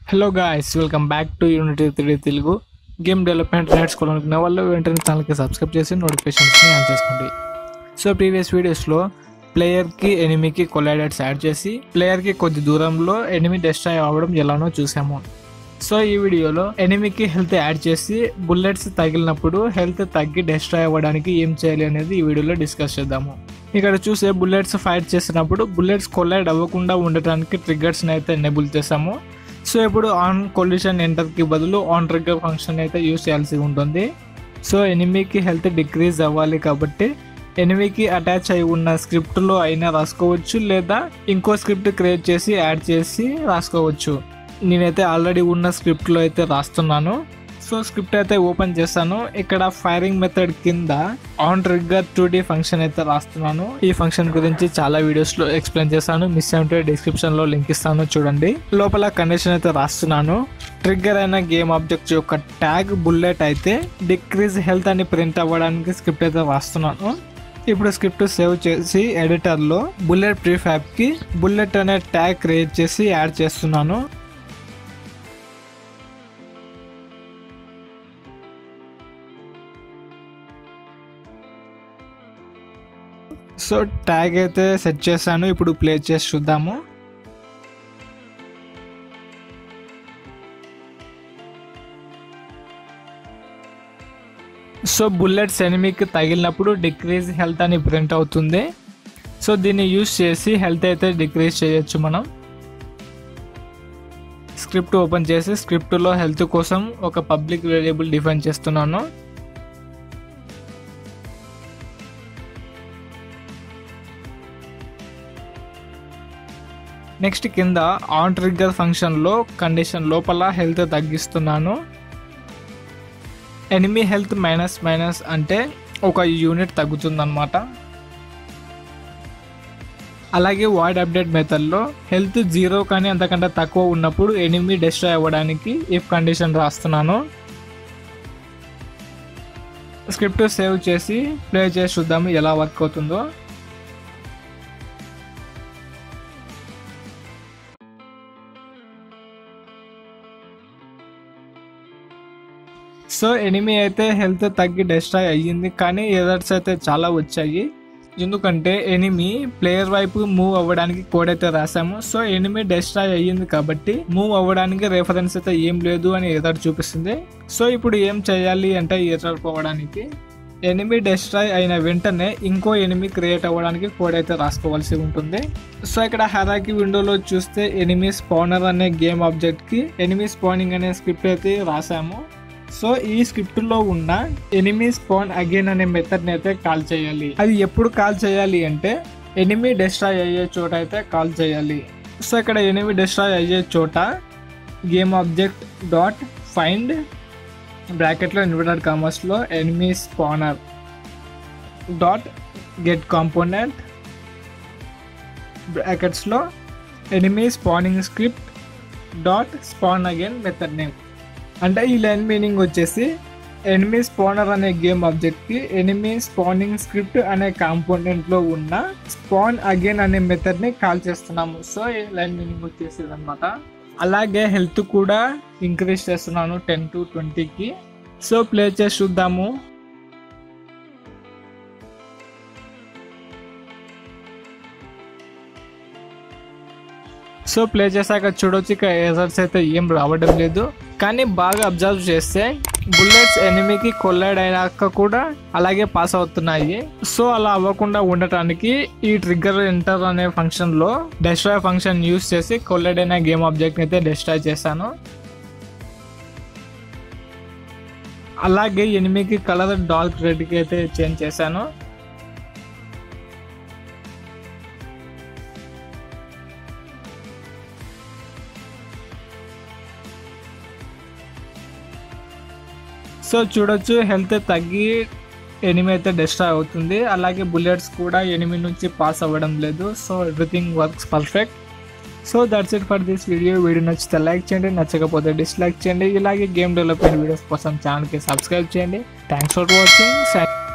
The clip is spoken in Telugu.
hello guys welcome back to Unity three Telugu game development నేర్చుకోవాలనుకున్న వాళ్ళు వెంటనే ఛానల్కి సబ్స్క్రైబ్ చేసి నోటిఫికేషన్స్ని ఆన్ చేసుకోండి సో ప్రీవియస్ వీడియోస్లో ప్లేయర్కి ఎనిమికి కొలైడర్స్ యాడ్ చేసి ప్లేయర్కి కొద్ది దూరంలో ఎనిమి డెస్ట్రాయ్ అవ్వడం ఎలానో చూసాము సో ఈ వీడియోలో ఎనిమికి హెల్త్ యాడ్ చేసి బుల్లెట్స్ తగిలినప్పుడు హెల్త్ తగ్గి డెస్ట్రాయ్ అవ్వడానికి ఏం చేయాలి అనేది ఈ వీడియోలో డిస్కస్ చేద్దాము ఇక్కడ చూసే బుల్లెట్స్ ఫైర్ చేసినప్పుడు బుల్లెట్స్ కొలైడ్ అవ్వకుండా ఉండటానికి ట్రిగ్గర్స్ని అయితే ఎనేబుల్ చేసాము సో ఇప్పుడు ఆన్ కొల్యూషన్ ఎంటర్కి బదులు ఆన్ ట్రిగ్గర్ ఫంక్షన్ అయితే యూస్ చేయాల్సి ఉంటుంది సో ఎనిమికి హెల్త్ డిక్రీజ్ అవ్వాలి కాబట్టి ఎనిమికి అటాచ్ అయి ఉన్న స్క్రిప్ట్లో అయినా రాసుకోవచ్చు లేదా ఇంకో స్క్రిప్ట్ క్రియేట్ చేసి యాడ్ చేసి రాసుకోవచ్చు నేనైతే ఆల్రెడీ ఉన్న స్క్రిప్ట్లో అయితే రాస్తున్నాను సో స్క్రిప్ట్ అయితే ఓపెన్ చేస్తాను ఇక్కడ ఫైరింగ్ మెథడ్ కింద on trigger two D function అయితే రాస్తున్నాను ఈ ఫంక్షన్ గురించి చాలా వీడియోస్ లో ఎక్స్ప్లెయిన్ చేస్తాను మిస్ అంటే డిస్క్రిప్షన్ లో లింక్ ఇస్తాను చూడండి లోపల కండిషన్ అయితే రాస్తున్నాను ట్రిగ్గర్ అయిన గేమ్ ఆబ్జెక్ట్ యొక్క ట్యాగ్ బుల్లెట్ అయితే డిక్రీజ్ హెల్త్ అని ప్రింట్ అవ్వడానికి స్క్రిప్ట్ అయితే రాస్తున్నాను ఇప్పుడు స్క్రిప్ట్ సేవ్ చేసి ఎడిటర్లో బుల్లెట్ ప్రీఫ్యాబ్కి బుల్లెట్ అనే ట్యాగ్ క్రియేట్ చేసి యాడ్ చేస్తున్నాను సో ట్యాగ్ అయితే సెట్ చేశాను ఇప్పుడు ప్లే చేసి చూద్దాము సో బుల్లెట్స్ ఎనిమికి తగిలినప్పుడు డిక్రీజ్ హెల్త్ అని ప్రింట్ అవుతుంది సో దీన్ని యూస్ చేసి హెల్త్ అయితే డిక్రీజ్ చేయొచ్చు మనం స్క్రిప్ట్ ఓపెన్ చేసి స్క్రిప్ట్లో హెల్త్ కోసం ఒక పబ్లిక్ వేరియబుల్ డిఫైన్ చేస్తున్నాను నెక్స్ట్ కింద ఆన్ ట్రిగ్గర్ ఫంక్షన్లో కండిషన్ లోపల హెల్త్ తగ్గిస్తున్నాను ఎనిమి హెల్త్ మైనస్ మైనస్ అంటే ఒక యూనిట్ తగ్గుతుందన్నమాట అలాగే వాయిడ్ అప్డేట్ మెథడ్లో హెల్త్ జీరో కానీ అంతకంటే తక్కువ ఉన్నప్పుడు ఎనిమి డెస్ట్రాయ్ అవ్వడానికి ఇఫ్ కండిషన్ రాస్తున్నాను స్క్రిప్ట్ సేవ్ చేసి ప్లే చేసి చూద్దాము ఎలా వర్క్ అవుతుందో సో ఎనిమి అయితే హెల్త్ తగ్గి డెస్ట్రాయ్ అయ్యింది కానీ ఎదర్స్ అయితే చాలా వచ్చాయి ఎందుకంటే ఎనిమి ప్లేయర్ వైపు మూవ్ అవ్వడానికి కోడ్ అయితే రాసాము సో ఎనిమి డెస్ట్రాయ్ అయ్యింది కాబట్టి మూవ్ అవ్వడానికి రెఫరెన్స్ అయితే ఏం లేదు అని ఎర్రర్ చూపిస్తుంది సో ఇప్పుడు ఏం చేయాలి అంటే ఎర్రర్ పోవడానికి ఎనిమి డెస్ట్రాయ్ అయిన వెంటనే ఇంకో ఎనిమి క్రియేట్ అవ్వడానికి కోడ్ అయితే రాసుకోవాల్సి ఉంటుంది సో ఇక్కడ హెరాకి విండోలో చూస్తే ఎనిమి స్పానర్ అనే గేమ్ ఆబ్జెక్ట్ కి ఎనిమి స్పానింగ్ అనే స్క్రిప్ట్ అయితే రాసాము సో ఈ స్క్రిప్ట్ లో ఉన్న ఎనిమీ స్పాన్ అగైన్ అనే మెథడ్ ని అయితే కాల్ చేయాలి అది ఎప్పుడు కాల్ చేయాలి అంటే ఎనిమీ డెస్ట్రాయ్ అయ్యే చోట అయితే కాల్ చేయాలి సో ఇక్కడ ఎనిమి డెస్ట్రాయ్ అయ్యే చోట గేమ్ ఆబ్జెక్ట్ డాట్ ఫైండ్ బ్రాకెట్లో ఇన్వర్టెడ్ కామర్స్లో enemy spawner dot get component బ్రాకెట్స్లో enemy spawning script dot spawn again method name అంటే ఈ లైన్ మీనింగ్ వచ్చేసి ఎనిమీ స్పానర్ అనే గేమ్ ఆబ్జెక్ట్కి ఎనిమీ స్పానింగ్ స్క్రిప్ట్ అనే కాంపోనెంట్లో ఉన్న స్పాన్ అగైన్ అనే మెథడ్ని కాల్ చేస్తున్నాము సో ఈ లైన్ మీనింగ్ వచ్చేసి అనమాట అలాగే హెల్త్ కూడా ఇంక్రీజ్ చేస్తున్నాను టెన్ టు ట్వంటీకి సో ప్లే చేసి చూద్దాము సో ప్లే చేశాక చూడొచ్చు ఇక ఎర్రర్స్ అయితే ఏం రావడం లేదు కానీ బాగా అబ్జర్వ్ చేస్తే బుల్లెట్స్ ఎనిమికి కొల్లైడ్ అయినాక కూడా అలాగే పాస్ అవుతున్నాయి సో అలా అవ్వకుండా ఉండటానికి ఈ ట్రిగ్గర్ ఎంటర్ అనే ఫంక్షన్ లో డెస్ట్రాయ్ ఫంక్షన్ యూస్ చేసి కొల్లైడ్ అయిన గేమ్ ఆబ్జెక్ట్ అయితే డెస్ట్రాయ్ చేశాను అలాగే ఎనిమికి కలర్ డార్క్ రెడ్ కి అయితే చేంజ్ చేశాను సో చూడొచ్చు హెల్త్ తగ్గి ఎనిమి అయితే డెస్ట్రాయ్ అవుతుంది అలాగే బుల్లెట్స్ కూడా ఎనిమి నుంచి పాస్ అవ్వడం లేదు so everything works perfect so that's it for this video video నచ్చితే లైక్ చేయండి నచ్చకపోతే డిస్లైక్ చేయండి ఇలాగే గేమ్ డెవలప్మెంట్ వీడియోస్ కోసం ఛానల్కి సబ్స్క్రైబ్ చేయండి థ్యాంక్స్ ఫర్ వాచింగ్